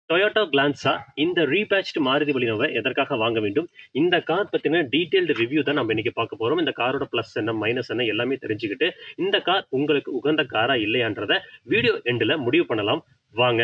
Toyota Glanza இந்த ரீபேட்ச்டு மாருதி வலினோவை எதற்காக வாங்க வேண்டும் இந்த கார் பற்றின டீட்டெயில்டு ரிவ்யூ தான் நம்ம இன்னைக்கு பார்க்க போகிறோம் இந்த காரோட ப்ளஸ் என்ன மைனஸ் என்ன எல்லாமே தெரிஞ்சுக்கிட்டு இந்த கார் உங்களுக்கு உகந்த காரா இல்லையான்றத வீடியோ எண்டில் முடிவு பண்ணலாம் வாங்க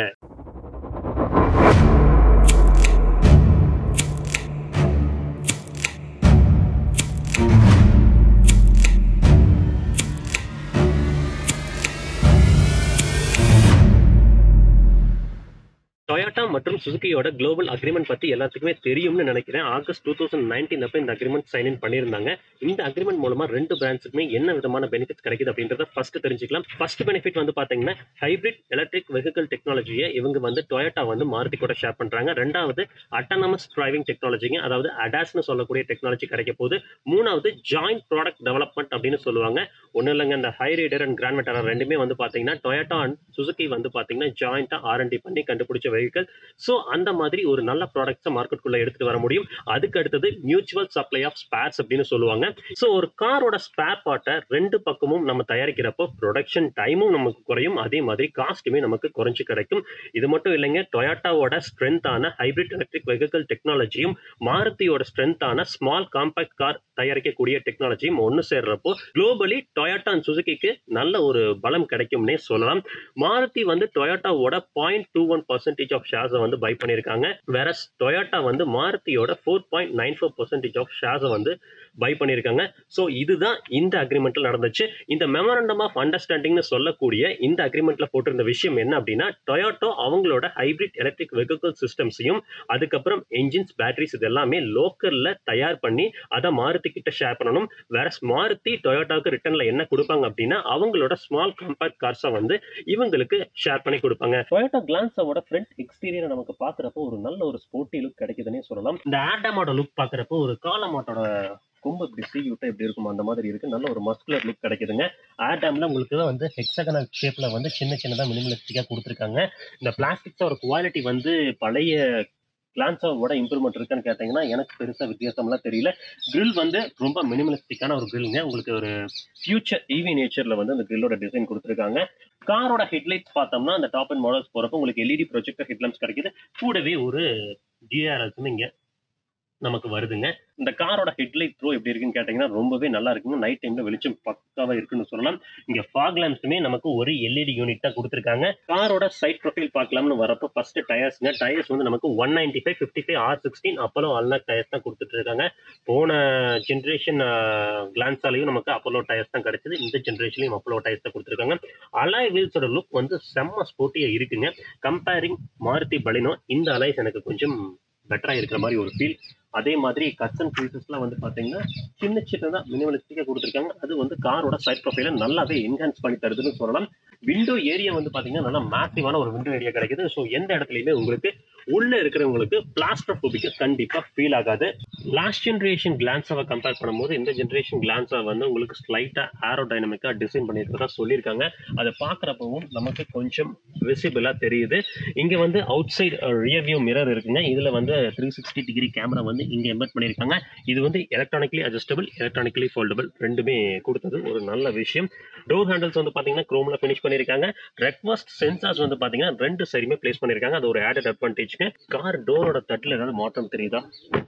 டொயோட்டா மற்றும் சுசுகியோட குளோபல் அக்ரிமெண்ட் பத்தி எல்லாத்துக்குமே தெரியும்னு நினைக்கிறேன் ஆகஸ்ட் டூ தௌசண்ட் நைன்டீன் அப்போ இந்த அக்ரிமெண்ட் சைன் இன் பண்ணியிருந்தாங்க இந்த அக்ரிமெண்ட் மூலமா ரெண்டு பிராண்ட்ஸுக்குமே என்ன விதமான பெனிஃபிட்ஸ் கிடைக்குது அப்படின்றத ஃபர்ஸ்ட் தெரிஞ்சுக்கலாம் ஃபர்ஸ்ட் பெனிஃபிட் வந்து பாத்தீங்கன்னா ஹைபிரிட் எலக்ட்ரிக் வெஹிக்கல் டெக்னாலஜியை இவங்க வந்து டொயோட்டா வந்து மாருதி கூட ஷேர் பண்றாங்க ரெண்டாவது அட்டானமஸ் டிரைவிங் டெக்னாலஜிங்க அதாவது அடாஸ்னு சொல்லக்கூடிய டெக்னாலஜி கிடைக்க போகுது மூணாவது ஜாயிண்ட் ப்ராடக்ட் டெவலப்மெண்ட் அப்படின்னு சொல்லுவாங்க ஒன்றும் இல்லைங்க இந்த ஹை ரைடர் அண்ட் கிராண்ட் மெட்டரா ரெண்டுமே வந்து பாத்தீங்கன்னா டொயோட்டா அண்ட் சுசுகி வந்து பாத்தீங்கன்னா ஜாயிண்டா ஆர்என்டி பண்ணி கண்டுபிடிச்ச வெஹிக்கல் ஸோ அந்த மாதிரி ஒரு நல்ல ப்ராடக்ட்ஸை மார்க்கெட்டுக்குள்ள எடுத்துட்டு வர முடியும் அதுக்கு அடுத்தது மியூச்சுவல் சப்ளை ஆஃப் ஸ்பேர்ஸ் அப்படின்னு சொல்லுவாங்க ஸோ ஒரு காரோட ஸ்பேர் பார்ட்டை ரெண்டு பக்கமும் நம்ம தயாரிக்கிறப்போ ப்ரொடக்ஷன் டைமும் நமக்கு குறையும் அதே மாதிரி காஸ்ட்டுமே நமக்கு குறைஞ்சு கிடைக்கும் இது மட்டும் இல்லைங்க டொயாட்டாவோட ஸ்ட்ரென்த்தான ஹைபிரிட் எலக்ட்ரிக் வெஹிக்கல் டெக்னாலஜியும் மாருதியோட ஸ்ட்ரென்த்தான ஸ்மால் காம்பேக்ட் கார் தயாரிக்கக்கூடிய டெக்னாலஜியும் ஒன்று சேர்றப்போ குளோபலி டொயாட்டா அண்ட் சுசுகிக்கு நல்ல ஒரு பலம் கிடைக்கும்னே சொல்லலாம் மாருதி வந்து டொயாட்டாவோட point two one percentage of ஷேர்ஸை வந்து பை பண்ணியிருக்காங்க வேற டொயாட்டா வந்து மாருதியோட four point nine four percentage of ஷேர்ஸை வந்து பை பண்ணியிருக்காங்க ஸோ இதுதான் இந்த அக்ரிமெண்ட்ல நடந்துச்சு இந்த மெமரண்டம் ஆஃப் அண்டர்ஸ்டாண்டிங்னு சொல்லக்கூடிய இந்த அக்ரிமெண்ட்ல போட்டிருந்த விஷயம் என்ன அப்படின்னா டொயாட்டோ அவங்களோட ஹைபிரிட் எலக்ட்ரிக் வெஹிக்கல் சிஸ்டம்ஸையும் அதுக்கப்புறம் என்ஜின்ஸ் பேட்டரிஸ் இது எல்லாமே லோக்கல்ல தயார் பண்ணி அதை மாருதி கிட்ட ஷேர் பண்ணணும் வேற மாருதி டொயோட்டாவுக்கு ரிட்டர்ன்ல என்ன கொடுப்பாங்க அப்படின்னா அவங்களோட ஸ்மால் காம்பேக்ட் கார்ஸை வந்து இவங்களுக்கு ஷேர் பண்ணி கொடுப்பாங்க டொயோட்டா கிளான்ஸோட ஃப்ரண்ட் எக்ஸ்டீரியர் நமக்கு பாக்குறப்போ ஒரு நல்ல ஒரு ஸ்போர்ட்டி லுக் கிடைக்குதுன்னே சொல்லலாம் இந்த ஆடாமோட லுக் பாக்குறப்போ ஒரு காலமாட்டோட கொம்பு இப்படி சீவி விட்டா எப்படி இருக்கும் அந்த மாதிரி இருக்கு நல்ல ஒரு மஸ்குலர் லுக் கிடைக்குதுங்க ஆடாம்ல உங்களுக்கு தான் வந்து ஹெக்ஸகனல் ஷேப்ல வந்து சின்ன சின்னதா மினிமலிஸ்டிக்கா கொடுத்துருக்காங்க இந்த பிளாஸ்டிக்ஸோட குவாலிட்டி வந்து பழைய கிளான்ஸோட இம்ப்ரூவ்மெண்ட் இருக்குன்னு கேட்டீங்கன்னா எனக்கு பெருசா வித்தியாசம்லாம் தெரியல grill வந்து ரொம்ப மினிமலிஸ்டிக்கான ஒரு கிரில்ங்க உங்களுக்கு ஒரு ஃபியூச்சர் ஈவி நேச்சர்ல வந்து அந்த கிரில்லோட டிசைன் கொடுத்துருக்காங்க காரோட ஹெட்லைட்ஸ் பார்த்தோம்னா அந்த டாப் அண்ட் மாடல்ஸ் போறப்போ உங்களுக்கு எல்இடி ப்ரொஜெக்டர் ஹெட்லாம்ஸ் கிடைக்குது கூடவே ஒரு டிஆர்எஸ் இங்க நமக்கு வருதுங்க இந்த காரோட ஹெட்லைட் த்ரோ எப்படி இருக்குன்னு கேட்டீங்கன்னா ரொம்பவே நல்லா இருக்குங்க நைட் டைம்ல வெளிச்சம் பக்காவா இருக்குன்னு சொல்லலாம் இங்க ஃபாக் லேம்ப்ஸுமே நமக்கு ஒரு எல்இடி யூனிட் தான் கொடுத்துருக்காங்க காரோட சைட் ப்ரொஃபைல் பார்க்கலாம்னு வரப்போ ஃபர்ஸ்ட் டயர்ஸ்ங்க டயர்ஸ் வந்து நமக்கு one ninety five fifty five R sixteen Apollo Alnac tyres தான் கொடுத்துட்டு இருக்காங்க போன ஜென்ரேஷன் கிளான்ஸாலையும் நமக்கு அப்போலோ டயர்ஸ் தான் கிடைச்சது இந்த ஜென்ரேஷன்லையும் அப்போலோ டயர்ஸ் தான் கொடுத்துருக்காங்க அலாய் வீல்ஸோட லுக் வந்து செம்ம ஸ்போர்ட்டியா இருக்குங்க கம்பேரிங் மாருதி பலினோ இந்த அலைஸ் எனக்கு கொஞ்சம் பெட்டரா இருக்கிற மாதிரி ஒரு ஃபீல் அதே மாதிரி கட்ஸ் அண்ட் பீசஸ்லாம் வந்து பார்த்தீங்கன்னா சின்ன சின்னதாக மினிமலிஸ்டிக்காக கொடுத்துருக்காங்க அது வந்து காரோட சைட் ப்ரொஃபைலை நல்லாவே என்ஹான்ஸ் பண்ணி தருதுன்னு சொல்லலாம் விண்டோ ஏரியா வந்து பார்த்தீங்கன்னா நல்லா மேசிவான ஒரு விண்டோ ஏரியா கிடைக்குது ஸோ எந்த இடத்துலையுமே உங்களுக்கு உள்ள இருக்கிறவங்களுக்கு பிளாஸ்ட்ரோபோபிக்கு கண்டிப்பாக ஃபீல் ஆகாது லாஸ்ட் ஜென்ரேஷன் கிளான்ஸாவை கம்பேர் பண்ணும்போது இந்த ஜென்ரேஷன் கிளான்ஸா வந்து உங்களுக்கு ஸ்லைட்டாக ஏரோ டைனமிக்காக டிசைன் பண்ணியிருக்கிறதா சொல்லியிருக்காங்க அதை பார்க்குறப்பவும் நமக்கு கொஞ்சம் விசிபிளாக தெரியுது இங்கே வந்து outside rear view mirror இருக்குங்க இதில் வந்து த்ரீ சிக்ஸ்டி டிகிரி கேமரா வந்து இங்கே எம்பெட் பண்ணியிருக்காங்க இது வந்து எலக்ட்ரானிக்லி அட்ஜஸ்டபிள் எலக்ட்ரானிக்கலி ஃபோல்டபிள் ரெண்டுமே கொடுத்தது ஒரு நல்ல விஷயம் டோர் ஹேண்டில்ஸ் வந்து பார்த்தீங்கன்னா க்ரோமில் ஃபினிஷ் பண்ணியிருக்காங்க ரெக்வஸ்ட் சென்சார்ஸ் வந்து பார்த்தீங்கன்னா ரெண்டு சைடுமே பிளேஸ் பண்ணியிருக்காங்க அது ஒரு ஆடட் அட்வான்டேஜ்ங்க கார் டோரோட தட்டில் ஏதாவது மாற்றம் தெரியுதா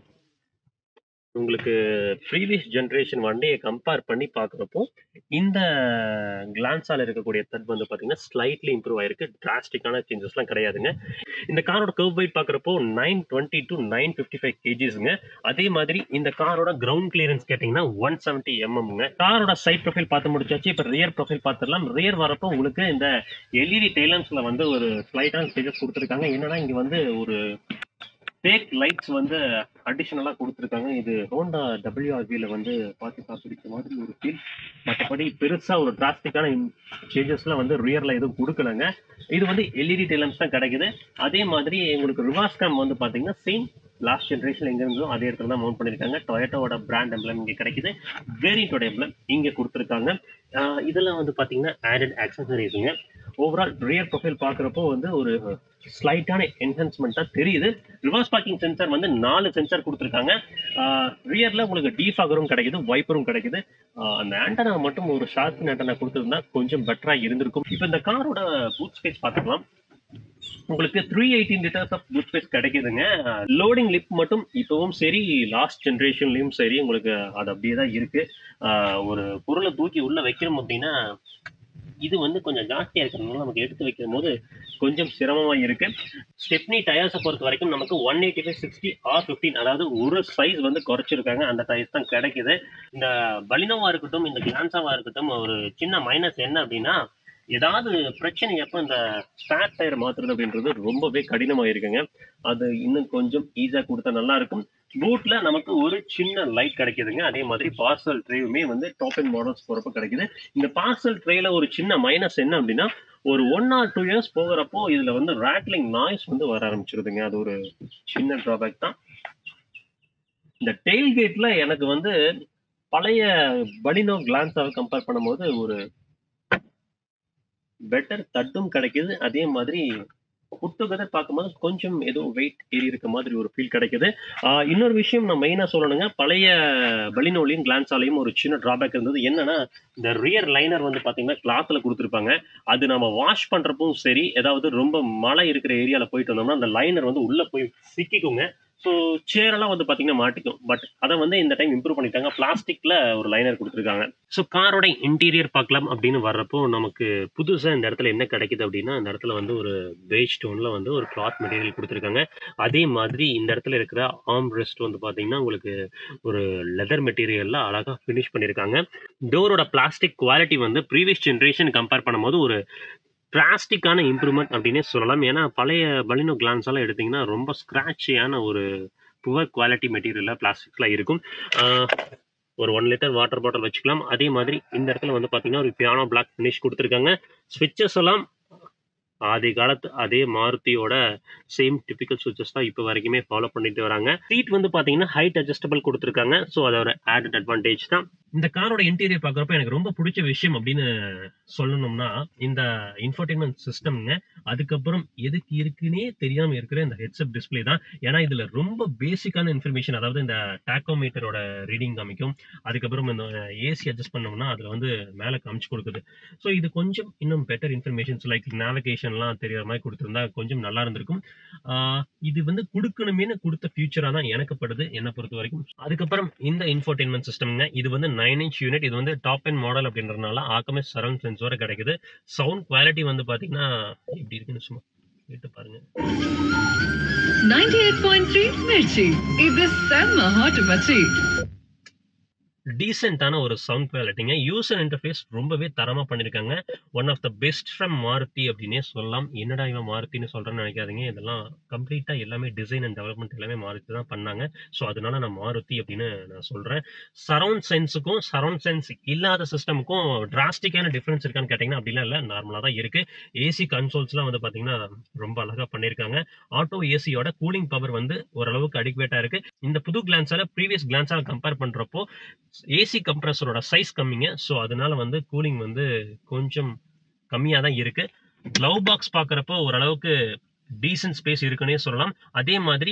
உங்களுக்கு ப்ரீவியஸ் ஜென்ரேஷன் வண்டியை கம்பேர் பண்ணி பார்க்குறப்போ இந்த கிளான்ஸால் இருக்கக்கூடிய தட் வந்து பார்த்தீங்கன்னா ஸ்லைட்லி இம்ப்ரூவ் ஆயிருக்கு டிராஸ்டிக்கான சேஞ்சஸ்லாம் கிடையாதுங்க இந்த காரோட கர்வ் வெயிட் பார்க்குறப்போ nine twenty two nine fifty five கேஜிஸுங்க அதே மாதிரி இந்த காரோட கிரவுண்ட் கிளியரன்ஸ் கேட்டிங்கன்னா ஒன் செவன்ட்டி எம்எம்ங்க காரோட சைட் ப்ரொஃபைல் பார்த்து முடிச்சாச்சு இப்போ ரியர் ப்ரொஃபைல் பார்த்துடலாம் ரியர் வரப்போ உங்களுக்கு இந்த எல்இடி டெய்லம்ஸில் வந்து ஒரு ஸ்லைட்டான சேஞ்சஸ் கொடுத்துருக்காங்க என்னன்னா இங்கே வந்து ஒரு ஃபேக் லைட்ஸ் வந்து அடிஷனலாக கொடுத்துருக்காங்க இது ஹோண்டா டபிள்யூஆர்பியில் வந்து பார்த்து பிடிச்ச மாதிரி ஒரு ஃபீல் மற்றபடி பெருசாக ஒரு டிராஸ்டிக்கான சேஞ்சஸ்லாம் வந்து ரியரில் எதுவும் கொடுக்கலங்க இது வந்து எல்இடி டெலம்ஸ் தான் கிடைக்குது அதே மாதிரி உங்களுக்கு ரிவாஸ் கேம் வந்து பார்த்தீங்கன்னா சேம் லாஸ்ட் ஜென்ரேஷன் எங்க இருந்தோ அதே இடத்துல தான் மவுண்ட் பண்ணியிருக்காங்க டொயட்டோட பிராண்ட் எம்ப்ளம் இங்கே கிடைக்குது வேரியண்டோட எம்ப்ளம் இங்கே கொடுத்துருக்காங்க ஆஹ் இதெல்லாம் வந்து பார்த்தீங்கன்னா ஆடட் ஆக்சசரிஸுங்க ஓவரால் ரியர் ப்ரொஃபைல் பார்க்குறப்போ வந்து ஒரு ஸ்லைட்டான என்ஹான்ஸ்மெண்ட்டாக தெரியுது ரிவர்ஸ் பார்க்கிங் சென்சார் வந்து நாலு சென்சார் கொடுத்துருக்காங்க ரியரில் உங்களுக்கு டீஃபாகரும் கிடைக்குது வைப்பரும் கிடைக்குது ஆஹ் அந்த ஆண்டனா மட்டும் ஒரு ஷார்ப்பின் ஆண்டனா கொடுத்துருந்தா கொஞ்சம் பெட்டராக இருந்திருக்கும் இப்போ இந்த காரோட பூட் ஸ்பேஸ் பார்த்துக்கலாம் உங்களுக்கு three eighteen litres of boot space கிடைக்குதுங்க லோடிங் லிப் மட்டும் இப்போவும் சரி லாஸ்ட் ஜென்ரேஷன்லேயும் சரி உங்களுக்கு அது அப்படியே தான் இருக்கு ஆஹ் ஒரு பொருளை தூக்கி உள்ள வைக்கணும் அப்படின்னா இது வந்து கொஞ்சம் ஜாஸ்தியாக இருக்கிறதுனால நமக்கு எடுத்து வைக்கும் போது கொஞ்சம் சிரமமாக இருக்கு ஸ்டெப்னி டயர்ஸை பொறுத்த வரைக்கும் நமக்கு one eighty five sixty R fifteen அதாவது ஒரு சைஸ் வந்து குறைச்சிருக்காங்க அந்த டயர்ஸ் தான் கிடைக்குது இந்த பலினோவா இருக்கட்டும் இந்த கிளான்சாவா இருக்கட்டும் ஒரு சின்ன மைனஸ் என்ன அப்படின்னா ஏதாவது பிரச்சனை எப்போ இந்த ஸ்பேர் டயர் மாத்துறது அப்படின்றது ரொம்பவே கடினமாக இருக்குங்க அது இன்னும் கொஞ்சம் ஈஸியாக கொடுத்தா நல்லா இருக்கும் பூட்ல நமக்கு ஒரு சின்ன லைட் கிடைக்குதுங்க அதே மாதிரி பார்சல் ட்ரேவுமே வந்து டாப் அண்ட் மாடல்ஸ் போகிறப்ப கிடைக்குது இந்த பார்சல் ட்ரேல ஒரு சின்ன மைனஸ் என்ன அப்படின்னா ஒரு ஒன் ஆர் டூ இயர்ஸ் போகிறப்போ இதுல வந்து ரேட்லிங் நாய்ஸ் வந்து வர ஆரம்பிச்சிருதுங்க அது ஒரு சின்ன ட்ராபேக் தான் இந்த டெயில் கேட்ல எனக்கு வந்து பழைய பலினோ கிளான்ஸாவை கம்பேர் பண்ணும்போது ஒரு பெட்டர் தட்டும் கிடைக்குது அதே மாதிரி புட்டுகதர் பார்க்கும்போது கொஞ்சம் ஏதோ வெயிட் ஏறி இருக்க மாதிரி ஒரு ஃபீல் கிடைக்குது ஆஹ் இன்னொரு விஷயம் நான் மெயினாக சொல்லணுங்க பழைய பலினோலையும் கிளான்ஸாலையும் ஒரு சின்ன டிராபேக் இருந்தது என்னன்னா இந்த ரியர் லைனர் வந்து பார்த்தீங்கன்னா கிளாத்தில் கொடுத்துருப்பாங்க அது நம்ம வாஷ் பண்ணுறப்பவும் சரி ஏதாவது ரொம்ப மழை இருக்கிற ஏரியாவில் போயிட்டு வந்தோம்னா அந்த லைனர் வந்து உள்ளே போய் சிக்கிக்குங்க ஸோ சேரெல்லாம் வந்து பார்த்தீங்கன்னா மாட்டிக்கும் பட் அதை வந்து இந்த டைம் இம்ப்ரூவ் பண்ணிட்டாங்க பிளாஸ்டிக்ல ஒரு லைனர் கொடுத்துருக்காங்க ஸோ காரோட இன்டீரியர் பார்க்கலாம் அப்படின்னு வர்றப்போ நமக்கு புதுசாக இந்த இடத்துல என்ன கிடைக்குது அப்படின்னா இந்த இடத்துல வந்து ஒரு பேஜ் ஸ்டோன்ல வந்து ஒரு கிளாத் மெட்டீரியல் கொடுத்துருக்காங்க அதே மாதிரி இந்த இடத்துல இருக்கிற ஆர்ம் ரெஸ்ட் வந்து பார்த்தீங்கன்னா உங்களுக்கு ஒரு லெதர் மெட்டீரியல்ல அழகாக ஃபினிஷ் பண்ணியிருக்காங்க டோரோட பிளாஸ்டிக் குவாலிட்டி வந்து ப்ரீவியஸ் ஜென்ரேஷன் கம்பேர் பண்ணும்போது ஒரு டிராஸ்டிக்கான இம்ப்ரூவ்மெண்ட் அப்படின்னே சொல்லலாம் ஏன்னா பழைய பலினோ கிளான்ஸ் எல்லாம் எடுத்தீங்கன்னா ரொம்ப ஸ்க்ராட்சியான ஒரு புவர் குவாலிட்டி மெட்டீரியலில் பிளாஸ்டிக்கில் இருக்கும் ஆஹ் ஒரு ஒன் லிட்டர் வாட்டர் பாட்டில் வச்சுக்கலாம் அதே மாதிரி இந்த இடத்துல வந்து பார்த்தீங்கன்னா ஒரு பியானோ பிளாக் ஃபினிஷ் கொடுத்துருக்காங்க ஸ்விட்சஸ் எல்லாம் ஆதி காலத்து அதே மாருதியோட சேம் டிபிக்கல் சுவிச்சஸ் தான் இப்போ வரைக்குமே ஃபாலோ பண்ணிட்டு வராங்க சீட் வந்து பார்த்தீங்கன்னா ஹைட் அட்ஜஸ்டபிள் கொடுத்துருக்காங்க ஸோ அதோட ஆடட் அட்வான்டேஜ் தான் இந்த காரோட இன்டீரியர் பார்க்குறப்ப எனக்கு ரொம்ப பிடிச்ச விஷயம் அப்படின்னு சொல்லணும்னா இந்த இன்ஃபர்டைன்மெண்ட் சிஸ்டம்ங்க அதுக்கப்புறம் எதுக்கு இருக்குன்னே தெரியாம இருக்கிற இந்த ஹெட்செட் டிஸ்பிளே தான் ஏன்னா இதுல ரொம்ப பேசிக்கான இன்ஃபர்மேஷன் அதாவது இந்த டாக்கோமீட்டரோட ரீடிங் காமிக்கும் அதுக்கப்புறம் இந்த ஏசி அட்ஜஸ்ட் பண்ணோம்னா அதுல வந்து மேல காமிச்சு கொடுக்குது ஸோ இது கொஞ்சம் இன்னும் பெட்டர் இன்ஃபர்மேஷன்ஸ் லைக் நேவிகேஷன்லாம் தெரியற மாதிரி கொடுத்துருந்தா கொஞ்சம் நல்லா இருந்திருக்கும் ஆஹ் இது வந்து கொடுக்கணுமேனு கொடுத்த ஃபியூச்சரா தான் எனக்கு படுது என்னை பொறுத்த வரைக்கும் அதுக்கப்புறம் இந்த இன்ஃபர்டைன்மெண்ட் சிஸ்டம்ங்க இது வந்து நைன் இன்ச் யூனிட் இது வந்து டாப் அண்ட் மாடல் அப்படின்றதுனால ஆக்கமே சரௌண்ட் சென்சோட கிடைக்குது சவுண்ட் குவாலிட்டி வந்து பாத்தீங்கன்னா எப்படி இருக்குன்னு சும்மா கேட்டு பாருங்க 98.3 மிர்ச்சி இது செம்ம ஹாட் மச்சி டீசென்டான ஒரு சவுண்ட் குவாலிட்டிங்க யூசர் இன்டர்ஃபேஸ் ரொம்பவே தரமா பண்ணிருக்காங்க one of the best from Maruti அப்படின்னே சொல்லலாம் என்னடா இவன் மாருத்தின்னு சொல்றேன்னு நினைக்காதீங்க இதெல்லாம் கம்ப்ளீட்டா எல்லாமே டிசைன் அண்ட் டெவலப்மெண்ட் எல்லாமே மாருதி தான் பண்ணாங்க ஸோ அதனால நான் மாருதி அப்படின்னு நான் சொல்றேன் சரௌண்ட் சென்ஸுக்கும் சரௌண்ட் சென்ஸ் இல்லாத சிஸ்டமுக்கும் டிராஸ்டிக்கான டிஃபரன்ஸ் இருக்கான்னு கேட்டிங்கன்னா அப்படிலாம் இல்லை நார்மலாக தான் இருக்கு ஏசி கன்சோல்ஸ்லாம் வந்து பார்த்தீங்கன்னா ரொம்ப அழகாக பண்ணியிருக்காங்க ஆட்டோ ஏசியோட கூலிங் பவர் வந்து ஓரளவுக்கு அடிக்குவேட்டாக இருக்கு இந்த புது கிளான்ஸால ப்ரீவியஸ் கிளான்ஸால கம்பேர் பண்றப்போ ஏசி கம்ப்ரஸரோட சைஸ் கம்மிங்க ஸோ அதனால வந்து கூலிங் வந்து கொஞ்சம் கம்மியாக தான் இருக்கு க்ளவ் பாக்ஸ் பார்க்குறப்போ ஓரளவுக்கு டீசன்ட் ஸ்பேஸ் இருக்குன்னே சொல்லலாம் அதே மாதிரி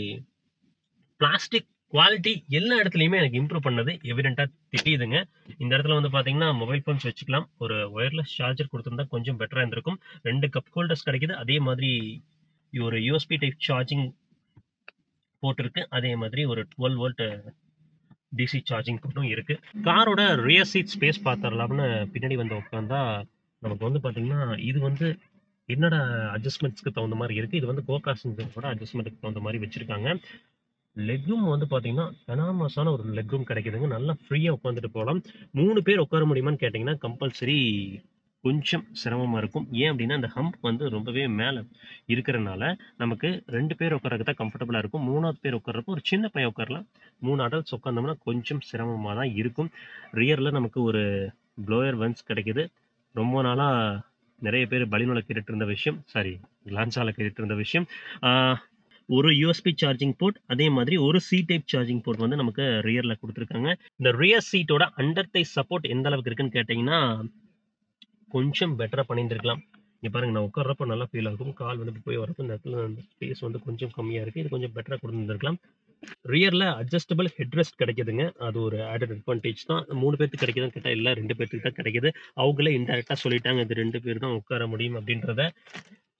பிளாஸ்டிக் குவாலிட்டி எல்லா இடத்துலையுமே எனக்கு இம்ப்ரூவ் பண்ணது எவிடென்ட்டாக தெரியுதுங்க இந்த இடத்துல வந்து பார்த்தீங்கன்னா மொபைல் ஃபோன்ஸ் வச்சுக்கலாம் ஒரு ஒயர்லெஸ் சார்ஜர் கொடுத்துருந்தா கொஞ்சம் பெட்டராக இருந்திருக்கும் ரெண்டு கப் ஹோல்டர்ஸ் கிடைக்குது அதே மாதிரி ஒரு யூஎஸ்பி டைப் சார்ஜிங் போட்டிருக்கு அதே மாதிரி ஒரு டுவெல் வோல்ட் டிசி சார்ஜிங் போர்ட்டும் இருக்கு காரோட ரியர் சீட் ஸ்பேஸ் பார்த்துடலாம்னு பின்னாடி வந்து உட்காந்தா நமக்கு வந்து பார்த்தீங்கன்னா இது வந்து என்னோட அட்ஜஸ்ட்மெண்ட்ஸ்க்கு தகுந்த மாதிரி இருக்கு இது வந்து கோகாசன்ஸோட அட்ஜஸ்ட்மெண்ட்டுக்கு தகுந்த மாதிரி வச்சிருக்காங்க லெக் ரூம் வந்து பார்த்தீங்கன்னா எனாமஸான ஒரு லெக் ரூம் கிடைக்குதுங்க நல்லா ஃப்ரீயாக உட்காந்துட்டு போகலாம் மூணு பேர் உட்கார முடியுமான்னு கேட்டிங்கன்னா கம்பல்சரி கொஞ்சம் சிரமமாக இருக்கும் ஏன் அப்படின்னா அந்த ஹம்ப் வந்து ரொம்பவே மேலே இருக்கிறனால நமக்கு ரெண்டு பேர் உட்காரக்கு தான் கம்ஃபர்டபுளாக இருக்கும் மூணாவது பேர் உட்கார்றப்போ ஒரு சின்ன பையன் உட்காரலாம் மூணு அடல்ட்ஸ் உட்காந்தோம்னா கொஞ்சம் சிரமமாக தான் இருக்கும் ரியரில் நமக்கு ஒரு ப்ளோயர் வென்ஸ் கிடைக்குது ரொம்ப நாளாக நிறைய பேர் பலினோல கேட்டுட்டு இருந்த விஷயம் சாரி கிளான்ஸால கேட்டுட்டு இருந்த விஷயம் ஆஹ், ஒரு யூஎஸ்பி சார்ஜிங் போர்ட் அதே மாதிரி ஒரு சி டைப் சார்ஜிங் போர்ட் வந்து நமக்கு ரியரில் கொடுத்துருக்காங்க இந்த ரியர் சீட்டோட அண்டர் தை சப்போர்ட் எந்த அளவுக்கு இருக்குன்னு கேட்டிங்கன்னா கொஞ்சம் பெட்டராக பண்ணியிருந்திருக்கலாம் இங்கே பாருங்க நான் உட்கார்றப்ப நல்லா ஃபீல் ஆகும் கால் வந்து இப்படி போய் வரப்போ இந்த இடத்துல அந்த ஸ்பேஸ் வந்து கொஞ்சம் கம்மியாக இருக்குது இது கொஞ்சம் பெட்டராக கொடுத்துருந்துருக்கலாம் ரியரில் அட்ஜஸ்டபிள் ஹெட்ரெஸ்ட் கிடைக்குதுங்க அது ஒரு ஆடட் அட்வான்டேஜ் தான் மூணு பேருக்கு கிடைக்குதுன்னு கேட்டால் இல்லை ரெண்டு பேருக்கு தான் கிடைக்குது அவங்களே இன்டெரக்டாக சொல்லிட்டாங்க இது ரெண்டு பேர் தான் உட்கார முடியும் அப்படின்றத so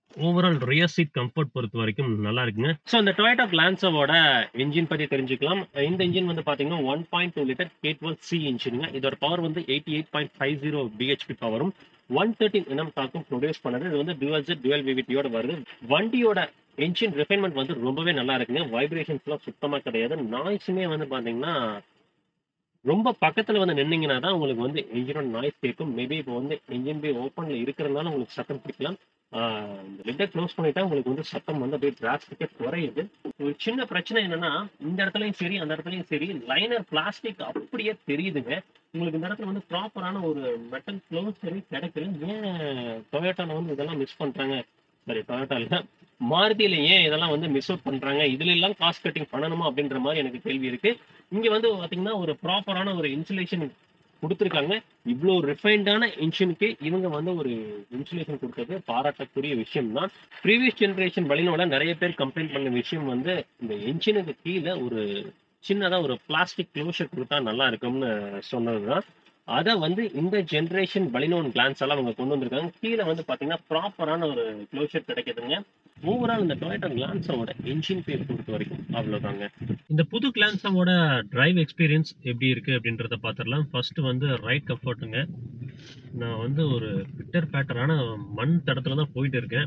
overall rear seat comfort பொறுத்த வரைக்கும் நல்லா இருக்குங்க ஸோ இந்த டொயோட்டா கிளான்ஸோட இன்ஜின் பற்றி தெரிஞ்சுக்கலாம் இந்த இன்ஜின் வந்து பார்த்தீங்கன்னா ஒன் பாயிண்ட் டூ லிட்டர் கேட்வல் சி இன்ஜினுங்க இதோட பவர் வந்து eighty eight point five zero BHP பவரும் ஒன் தேர்ட்டின் என்எம் டாக்கும் ப்ரொடியூஸ் பண்ணது இது வந்து டுவல் ஜெட் டுவல் விவிட்டியோட வருது வண்டியோட என்ஜின் ரிஃபைன்மெண்ட் வந்து ரொம்பவே நல்லா இருக்குங்க வைப்ரேஷன்ஸ்லாம் சுத்தமாக கிடையாது நாய்ஸுமே வந்து பார்த்தீங்கன்னா ரொம்ப பக்கத்தில் வந்து நின்னீங்கன்னா தான் உங்களுக்கு வந்து என்ஜினோட நாய்ஸ் கேட்கும் மேபி இப்போ வந்து என்ஜின் பே ஓப்பனில் இருக்கிறதுனால உங்களுக்கு சத்தம் பிடிக்கலாம் ஆஹ் இந்த லிட்டை க்ளோஸ் பண்ணிட்டா உங்களுக்கு வந்து சத்தம் வந்து அப்படியே டிராஸ்டிக்கே குறையுது ஒரு சின்ன பிரச்சனை என்னன்னா இந்த இடத்துலயும் சரி அந்த இடத்துலயும் சரி லைனர் பிளாஸ்டிக் அப்படியே தெரியுதுங்க உங்களுக்கு இந்த இடத்துல வந்து ப்ராப்பரான ஒரு மெட்டல் க்ளோஸ் சரி கிடைக்கல ஏன் டொயோட்டால வந்து இதெல்லாம் மிஸ் பண்றாங்க சரி டொயோட்டா இல்ல மாருதியில ஏன் இதெல்லாம் வந்து மிஸ் அவுட் பண்றாங்க இதுல எல்லாம் காஸ்ட் கட்டிங் பண்ணணுமா அப்படின்ற மாதிரி எனக்கு கேள்வி இருக்கு இங்க வந்து பாத்தீங்கன்னா ஒரு ப்ராப்பரான ஒரு இன்சுலேஷன் கொடுத்துருக்காங்க இவ்வளோ ரிஃபைன்டான இன்ஜினுக்கு இவங்க வந்து ஒரு இன்சுலேஷன் கொடுத்தது பாராட்டக்கூடிய விஷயம் தான் ப்ரீவியஸ் ஜென்ரேஷன் வழினோட நிறைய பேர் கம்ப்ளைண்ட் பண்ண விஷயம் வந்து இந்த இன்ஜினுக்கு கீழே ஒரு சின்னதாக ஒரு பிளாஸ்டிக் க்ளோஷர் கொடுத்தா நல்லா இருக்கும்னு சொன்னது தான் அதை வந்து இந்த ஜென்ரேஷன் பலினோன் கிளான்ஸ் எல்லாம் அவங்க கொண்டு வந்திருக்காங்க கீழே வந்து பார்த்தீங்கன்னா ப்ராப்பரான ஒரு க்ளோஷர் கிடைக்குதுங்க ஓவரால் இந்த டொயோட்டா கிளான்ஸோட இன்ஜின் பேர் பொறுத்த வரைக்கும் அவ்வளோதாங்க இந்த புது கிளான்ஸோட டிரைவ் எக்ஸ்பீரியன்ஸ் எப்படி இருக்கு அப்படின்றத பார்த்துடலாம் ஃபர்ஸ்ட் வந்து ரைட் கம்ஃபர்ட்டுங்க நான் வந்து ஒரு பிட்டர் பேட்டரான மண் தடத்துல தான் போயிட்டு இருக்கேன்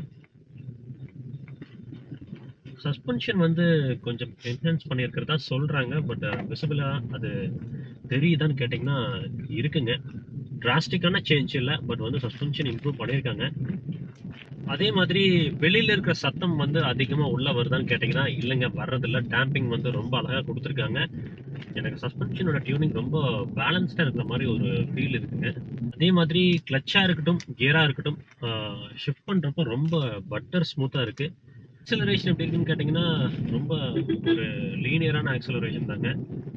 சஸ்பென்ஷன் வந்து கொஞ்சம் என்ஹான்ஸ் பண்ணியிருக்கிறதா சொல்றாங்க பட் விசிபிளா அது தெரியுதான்னு கேட்டிங்கன்னா இருக்குங்க டிராஸ்டிக்கான சேஞ்ச் இல்லை பட் வந்து சஸ்பென்ஷன் இம்ப்ரூவ் பண்ணியிருக்காங்க அதே மாதிரி வெளியில இருக்கிற சத்தம் வந்து அதிகமா உள்ள வருதான்னு கேட்டிங்கன்னா இல்லைங்க வர்றதில்ல டேம்பிங் வந்து ரொம்ப அழகா கொடுத்துருக்காங்க எனக்கு சஸ்பென்ஷனோட டியூனிங் ரொம்ப பேலன்ஸ்டா இருக்கிற மாதிரி ஒரு ஃபீல் இருக்குங்க அதே மாதிரி கிளச்சா இருக்கட்டும் கியரா இருக்கட்டும் ஷிஃப்ட் பண்றப்போ ரொம்ப பட்டர் ஸ்மூத்தா இருக்கு ஆக்சலரேஷன் எப்படி இருக்குன்னு கேட்டிங்கன்னா ரொம்ப ஒரு லீனியரான ஆக்சலரேஷன் தாங்க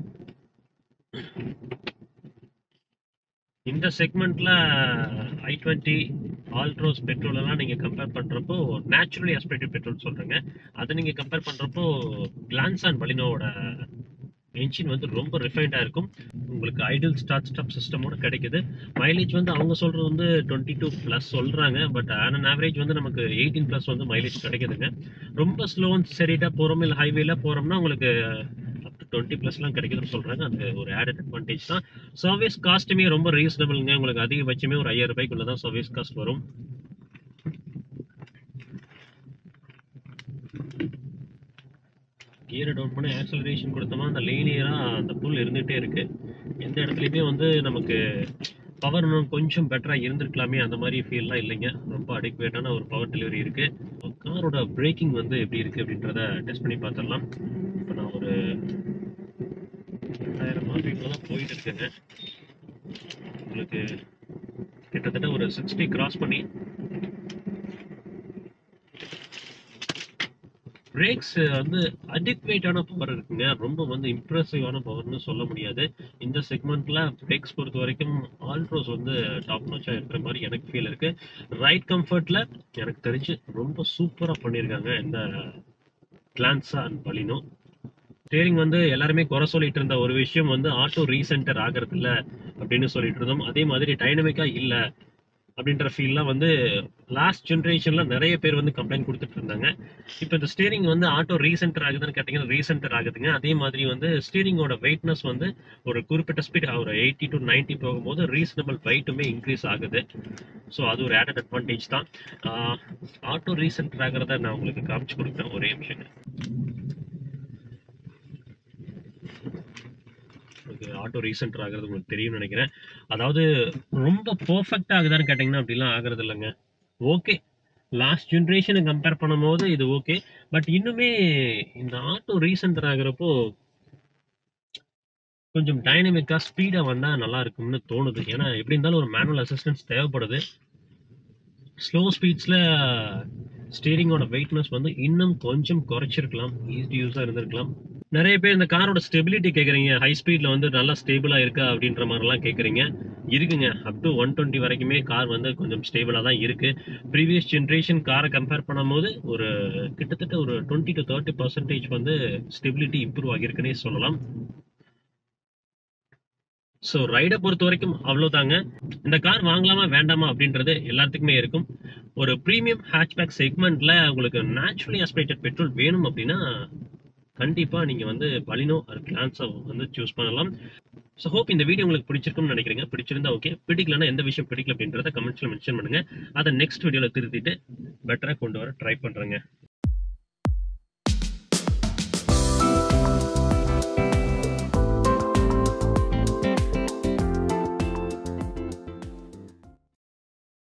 இந்த செக்மெண்ட்ல ஐ டுவெண்ட்டி ஆல்ட்ரோஸ் பெட்ரோல் எல்லாம் நீங்க கம்பேர் பண்றப்போ நேச்சுரலி ஆஸ்பிரேட்டட் பெட்ரோல் சொல்றேங்க அதை நீங்க கம்பேர் பண்றப்போ கிளான்சான் பலினோட என்ஜின் வந்து ரொம்ப ரிஃபைண்டா இருக்கும் உங்களுக்கு ஐடியல் ஸ்டார்ட் ஸ்டாப் சிஸ்டமோட கிடைக்குது மைலேஜ் வந்து அவங்க சொல்றது வந்து டுவெண்ட்டி டூ ப்ளஸ் சொல்றாங்க பட் ஆன் ஆவரேஜ் வந்து நமக்கு எயிட்டீன் ப்ளஸ் வந்து மைலேஜ் கிடைக்குதுங்க ரொம்ப ஸ்லோ அண்ட் சரிட்டா போறோம் இல்லை ஹைவேல போறோம்னா உங்களுக்கு அப் டு டுவெண்ட்டி ப்ளஸ்லாம் கிடைக்குதுன்னு சொல்றாங்க அது ஒரு ஆடட் அட்வான்டேஜ் தான் சர்வீஸ் காஸ்ட்டுமே ரொம்ப ரீசனபிள்ங்க உங்களுக்கு அதிகபட்சமே ஒரு ஐயாயிரம் ரூபாய்க்குள்ள தான் சர்வீஸ் காஸ்ட் வரும் கியரை டவுன் பண்ணி ஆக்சலரேஷன் கொடுத்தோம்னா அந்த லீனியராக அந்த புல் இருந்துகிட்டே இருக்கு எந்த இடத்துலையுமே வந்து நமக்கு பவர் இன்னும் கொஞ்சம் பெட்டராக இருந்திருக்கலாமே அந்த மாதிரி ஃபீல்லாம் இல்லைங்க ரொம்ப அடிக்குவேட்டான ஒரு பவர் டெலிவரி இருக்கு காரோட பிரேக்கிங் வந்து எப்படி இருக்கு அப்படின்றத டெஸ்ட் பண்ணி பார்த்துடலாம் இப்போ நான் ஒரு ரெண்டாயிரம் ஆர்பிஎம்ல தான் போயிட்டு இருக்கேங்க உங்களுக்கு கிட்டத்தட்ட ஒரு சிக்ஸ்டி கிராஸ் பண்ணி பிரேக்ஸ் வந்து அடிக்வேட்டான பவர் இருக்குங்க ரொம்ப வந்து இம்ப்ரெசிவான பவர்னு சொல்ல முடியாது இந்த செக்மெண்ட்ல பிரேக்ஸ் பொறுத்த வரைக்கும் ஆல்ட்ரோஸ் வந்து டாப் நோச்சா இருக்கிற மாதிரி எனக்கு ஃபீல் இருக்கு ரைட் கம்ஃபர்ட்ல எனக்கு தெரிஞ்சு ரொம்ப சூப்பரா பண்ணியிருக்காங்க இந்த கிளான்ஸா அண்ட் பலினோ ஸ்டேரிங் வந்து எல்லாருமே குறை சொல்லிட்டு இருந்த ஒரு விஷயம் வந்து ஆட்டோ ரீசென்டர் ஆகிறது இல்ல அப்படின்னு சொல்லிட்டு இருந்தோம் அதே மாதிரி டைனமிக்கா இல்ல அப்படின்ற ஃபீல்லாம் வந்து லாஸ்ட் ஜென்ரேஷன்ல நிறைய பேர் வந்து கம்ப்ளைண்ட் கொடுத்துட்டு இருந்தாங்க இப்போ இந்த ஸ்டீரிங் வந்து ஆட்டோ ரீசென்டர் ஆகுதுன்னு கேட்டிங்கன்னா ரீசென்டர் ஆகுதுங்க அதே மாதிரி வந்து ஸ்டீரிங்கோட வெயிட்னஸ் வந்து ஒரு குறிப்பிட்ட ஸ்பீட் ஒரு எயிட்டி டு நைன்ட்டி போகும்போது ரீசனபிள் வெயிட்டுமே இன்க்ரீஸ் ஆகுது ஸோ அது ஒரு ஆடட் அட்வான்டேஜ் தான் ஆட்டோ ரீசென்டர் ஆகிறத நான் உங்களுக்கு காமிச்சு கொடுக்குறேன் ஒரே நிமிஷங்க உங்களுக்கு ஆட்டோ ரீசென்டர் ஆகிறது உங்களுக்கு தெரியும்னு நினைக்கிறேன் அதாவது ரொம்ப பர்ஃபெக்ட் ஆகுதான்னு கேட்டிங்கன்னா அப்படிலாம் ஆகிறது இல்லைங்க ஓகே லாஸ்ட் ஜென்ரேஷனை கம்பேர் பண்ணும்போது இது ஓகே பட் இன்னுமே இந்த ஆட்டோ ரீசென்டர் ஆகுறப்போ கொஞ்சம் டைனமிக்கா ஸ்பீடா வந்தா நல்லா இருக்கும்னு தோணுது ஏன்னா எப்படி இருந்தாலும் ஒரு மேனுவல் அசிஸ்டன்ஸ் தேவைப்படுது ஸ்லோ ஸ்பீட்ஸ்ல ஸ்டீரிங்கோட வெயிட்னஸ் வந்து இன்னும் கொஞ்சம் குறைச்சிருக்கலாம் ஈஸி யூஸா இருந்திருக்கலாம் நிறைய பேர் இந்த காரோட ஸ்டெபிலிட்டி கேட்குறீங்க ஹை ஸ்பீட்ல வந்து நல்லா ஸ்டேபிளா இருக்கா அப்படின்ற மாதிரிலாம் கேட்குறீங்க இருக்குங்க அப் டு ஒன் டுவெண்ட்டி வரைக்குமே கார் வந்து கொஞ்சம் ஸ்டேபிளாக தான் இருக்கு ப்ரீவியஸ் ஜென்ரேஷன் காரை கம்பேர் பண்ணும்போது ஒரு கிட்டத்தட்ட ஒரு டுவெண்ட்டி டு தேர்ட்டி பர்சன்டேஜ் வந்து ஸ்டெபிலிட்டி இம்ப்ரூவ் ஆகியிருக்குன்னே சொல்லலாம் ஸோ ரைடை பொறுத்த வரைக்கும் அவ்வளோதாங்க இந்த கார் வாங்கலாமா வேண்டாமா அப்படின்றது எல்லாத்துக்குமே இருக்கும் ஒரு ப்ரீமியம் ஹேட்ச்பேக் செக்மெண்ட்ல உங்களுக்கு நேச்சுரலி அஸ்பிரேட்டட் பெட்ரோல் வேணும் அப்படின்னா கண்டிப்பா நீங்க வந்து பலினோ ஒரு கிளான்ஸை வந்து சூஸ் பண்ணலாம் ஸோ ஹோப் இந்த வீடியோ உங்களுக்கு பிடிச்சிருக்கும்னு நினைக்கிறீங்க பிடிச்சிருந்தா ஓகே பிடிக்கலன்னா எந்த விஷயம் பிடிக்கல அப்படின்றத கமெண்ட்ஸ்ல மென்ஷன் பண்ணுங்க அதை நெக்ஸ்ட் வீடியோல திருத்திட்டு பெட்டரா கொண்டு வர ட்ரை பண்றேங்க